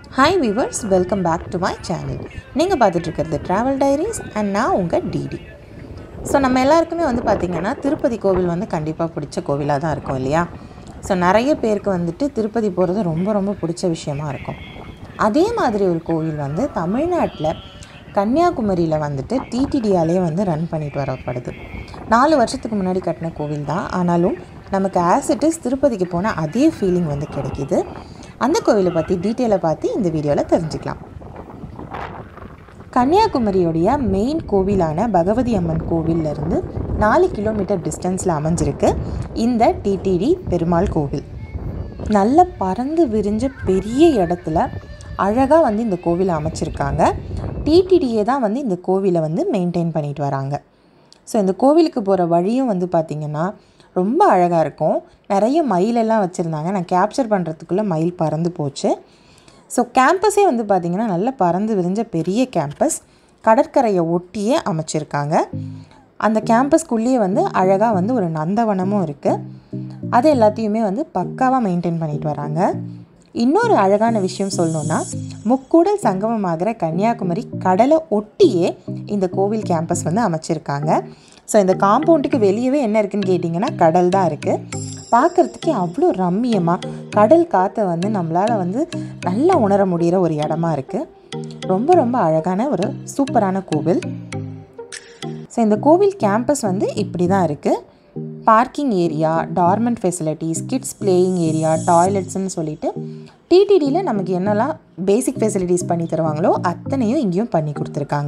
hi viewers welcome back to my channel நீங்கள் பார்த்துட்டு இருக்கிறது ட்ராவல் டைரிஸ் அண்ட் நான் உங்கள் டிடி ஸோ நம்ம எல்லாருக்குமே வந்து பார்த்திங்கன்னா திருப்பதி கோவில் வந்து கண்டிப்பாக பிடிச்ச கோவிலாக தான் இருக்கும் இல்லையா ஸோ நிறைய பேருக்கு வந்துட்டு திருப்பதி போகிறது ரொம்ப ரொம்ப பிடிச்ச விஷயமா இருக்கும் அதே மாதிரி ஒரு கோவில் வந்து தமிழ்நாட்டில் கன்னியாகுமரியில் வந்துட்டு டிடிடியாலே வந்து ரன் பண்ணிட்டு வரப்படுது நாலு வருஷத்துக்கு முன்னாடி கட்டின கோவில் தான் ஆனாலும் நமக்கு ஆஸ் இட் இஸ் திருப்பதிக்கு போனால் அதே ஃபீலிங் வந்து கிடைக்கிது அந்த கோவிலை பற்றி டீட்டெயிலை பார்த்து இந்த வீடியோவில் தெரிஞ்சுக்கலாம் கன்னியாகுமரியோடைய மெயின் கோவிலான பகவதி அம்மன் கோவிலிருந்து நாலு கிலோமீட்டர் டிஸ்டன்ஸில் அமைஞ்சிருக்கு இந்த டிடிடி பெருமாள் கோவில் நல்ல பறந்து விரிஞ்ச பெரிய இடத்துல அழகாக வந்து இந்த கோவிலை அமைச்சிருக்காங்க டிடிடியே தான் வந்து இந்த கோவிலை வந்து மெயின்டைன் பண்ணிட்டு வராங்க ஸோ இந்த கோவிலுக்கு போகிற வழியும் வந்து பார்த்திங்கன்னா ரொம்ப அழகாக இருக்கும் நிறைய மயிலெல்லாம் வச்சுருந்தாங்க நான் கேப்சர் பண்ணுறதுக்குள்ளே மயில் பறந்து போச்சு ஸோ கேம்பஸே வந்து பார்த்திங்கன்னா நல்ல பறந்து விரிஞ்ச பெரிய கேம்பஸ் கடற்கரையை ஒட்டியே அமைச்சிருக்காங்க அந்த கேம்பஸ்க்குள்ளேயே வந்து அழகாக வந்து ஒரு நந்தவனமும் இருக்குது அது எல்லாத்தையுமே வந்து பக்காவாக மெயின்டைன் பண்ணிட்டு வராங்க இன்னொரு அழகான விஷயம் சொல்லணுன்னா முக்கூடல் சங்கமமாகிற கன்னியாகுமரி கடலை ஒட்டியே இந்த கோவில் கேம்பஸ் வந்து அமைச்சிருக்காங்க ஸோ இந்த காம்பவுண்டுக்கு வெளியவே என்ன இருக்குன்னு கேட்டிங்கன்னா கடல் தான் இருக்குது பார்க்குறதுக்கே அவ்வளோ ரம்மியமாக கடல் காற்றை வந்து நம்மளால் வந்து நல்லா உணர முடிகிற ஒரு இடமா இருக்குது ரொம்ப ரொம்ப அழகான ஒரு சூப்பரான கோவில் ஸோ இந்த கோவில் கேம்பஸ் வந்து இப்படி தான் இருக்குது பார்க்கிங் ஏரியா டார்மெண்ட் ஃபெசிலிட்டிஸ் கிட்ஸ் பிளேயிங் ஏரியா டாய்லெட்ஸ்னு சொல்லிட்டு டிடிடியில் நமக்கு என்னெல்லாம் பேசிக் ஃபெசிலிட்டிஸ் பண்ணி தருவாங்களோ அத்தனையும் இங்கேயும் பண்ணி கொடுத்துருக்காங்க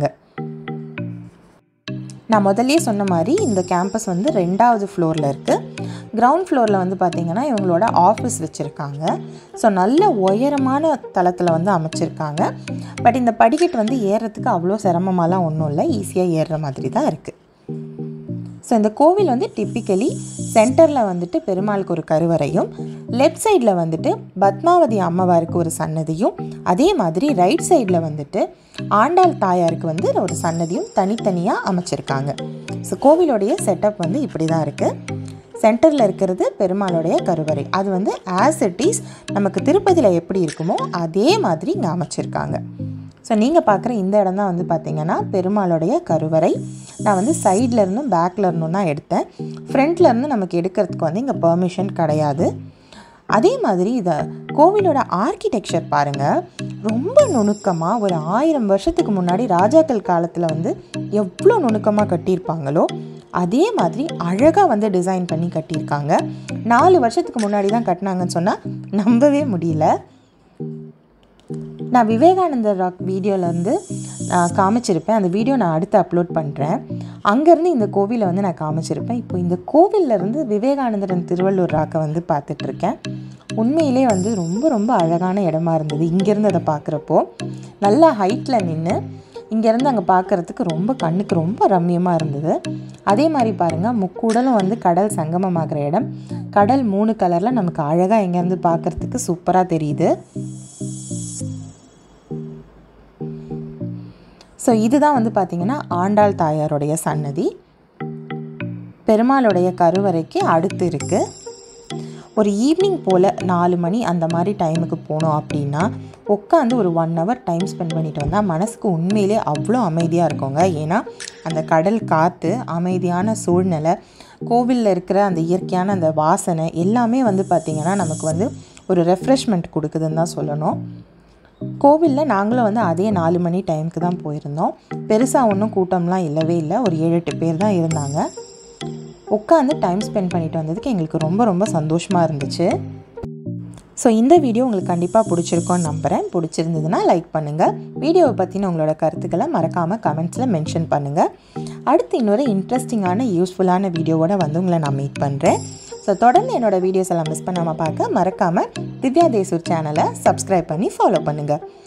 நான் முதல்லே சொன்ன மாதிரி இந்த கேம்பஸ் வந்து ரெண்டாவது ஃப்ளோரில் இருக்குது கிரவுண்ட் ஃப்ளோரில் வந்து பார்த்திங்கன்னா இவங்களோட ஆஃபீஸ் வச்சுருக்காங்க ஸோ நல்ல உயரமான தளத்தில் வந்து அமைச்சிருக்காங்க பட் இந்த படிக்கட்டு வந்து ஏறுறதுக்கு அவ்வளோ சிரமமாலாம் ஒன்றும் இல்லை ஈஸியாக ஏறுற மாதிரி தான் இருக்குது ஸோ இந்த கோவில் வந்து டிப்பிக்கலி சென்டரில் வந்துட்டு பெருமாளுக்கு ஒரு கருவறையும் லெஃப்ட் சைடில் வந்துட்டு பத்மாவதி அம்மவாருக்கு ஒரு சன்னதியும் அதே மாதிரி ரைட் சைடில் வந்துட்டு ஆண்டாள் தாயாருக்கு வந்து ஒரு சன்னதியும் தனித்தனியாக அமைச்சிருக்காங்க ஸோ கோவிலோடைய செட்டப் வந்து இப்படி தான் இருக்குது சென்டரில் இருக்கிறது பெருமாளுடைய கருவறை அது வந்து ஆஸ் இட் இஸ் நமக்கு திருப்பதியில் எப்படி இருக்குமோ அதே மாதிரி இங்கே அமைச்சிருக்காங்க ஸோ நீங்கள் பார்க்குற இந்த இடம் தான் வந்து பார்த்திங்கன்னா பெருமாளுடைய கருவறை நான் வந்து சைடில் இருந்தும் பேக்கில் இருந்தும் தான் எடுத்தேன் ஃப்ரண்ட்டில் இருந்து நமக்கு எடுக்கிறதுக்கு வந்து இங்கே பெர்மிஷன் கிடையாது அதே மாதிரி இதை கோவிலோட ஆர்கிடெக்சர் பாருங்கள் ரொம்ப நுணுக்கமாக ஒரு ஆயிரம் வருஷத்துக்கு முன்னாடி ராஜாக்கள் காலத்தில் வந்து எவ்வளோ நுணுக்கமாக கட்டியிருப்பாங்களோ அதே மாதிரி அழகாக வந்து டிசைன் பண்ணி கட்டியிருக்காங்க நாலு வருஷத்துக்கு முன்னாடி தான் கட்டினாங்கன்னு சொன்னால் நம்பவே முடியல நான் விவேகானந்தர் ராக் வீடியோவில் நான் காமிச்சிருப்பேன் அந்த வீடியோ நான் அடுத்து அப்லோட் பண்ணுறேன் அங்கேருந்து இந்த கோவிலை வந்து நான் காமிச்சிருப்பேன் இப்போ இந்த கோவிலேருந்து விவேகானந்தரன் திருவள்ளூர் ராக்கை வந்து பார்த்துட்ருக்கேன் உண்மையிலே வந்து ரொம்ப ரொம்ப அழகான இடமா இருந்தது இங்கேருந்து அதை பார்க்குறப்போ நல்ல ஹைட்டில் நின்று இங்கேருந்து அங்கே பார்க்குறதுக்கு ரொம்ப கண்ணுக்கு ரொம்ப ரம்மியமாக இருந்தது அதே மாதிரி பாருங்கள் முக்கூடலும் வந்து கடல் சங்கமமாகிற இடம் கடல் மூணு கலரில் நமக்கு அழகாக இங்கேருந்து பார்க்குறதுக்கு சூப்பராக தெரியுது ஸோ இதுதான் வந்து பார்த்திங்கன்னா ஆண்டாள் தாயாருடைய சன்னதி பெருமாளுடைய கருவறைக்கு அடுத்து இருக்குது ஒரு ஈவினிங் போல் நாலு மணி அந்த மாதிரி டைமுக்கு போனோம் அப்படின்னா உட்காந்து ஒரு ஒன் ஹவர் டைம் ஸ்பெண்ட் பண்ணிட்டு வந்தால் மனசுக்கு உண்மையிலே அவ்வளோ அமைதியாக இருக்குங்க ஏன்னா அந்த கடல் காற்று அமைதியான சூழ்நிலை கோவிலில் இருக்கிற அந்த இயற்கையான அந்த வாசனை எல்லாமே வந்து பார்த்திங்கன்னா நமக்கு வந்து ஒரு ரெஃப்ரெஷ்மெண்ட் கொடுக்குதுன்னு தான் சொல்லணும் கோவிலில் நாங்களும் வந்து அதே நாலு மணி டைமுக்கு தான் போயிருந்தோம் பெருசாக ஒன்றும் கூட்டம்லாம் இல்லவே இல்லை ஒரு ஏழு எட்டு பேர் தான் இருந்தாங்க உட்காந்து டைம் ஸ்பெண்ட் பண்ணிட்டு வந்ததுக்கு எங்களுக்கு ரொம்ப ரொம்ப சந்தோஷமாக இருந்துச்சு ஸோ இந்த வீடியோ உங்களுக்கு கண்டிப்பாக பிடிச்சிருக்கோன்னு நம்புகிறேன் பிடிச்சிருந்ததுன்னா லைக் பண்ணுங்கள் வீடியோவை பற்றின உங்களோட கருத்துக்களை மறக்காமல் கமெண்ட்ஸில் மென்ஷன் பண்ணுங்கள் அடுத்து இன்னொரு இன்ட்ரெஸ்டிங்கான யூஸ்ஃபுல்லான வீடியோவோட வந்து உங்களை நான் மீட் பண்ணுறேன் ஸோ தொடர்ந்து என்னோடய வீடியோஸ் எல்லாம் மிஸ் பண்ணாமல் பார்க்க மறக்காமல் திவ்யா தேசூர் சேனலை சப்ஸ்கிரைப் பண்ணி ஃபாலோ பண்ணுங்கள்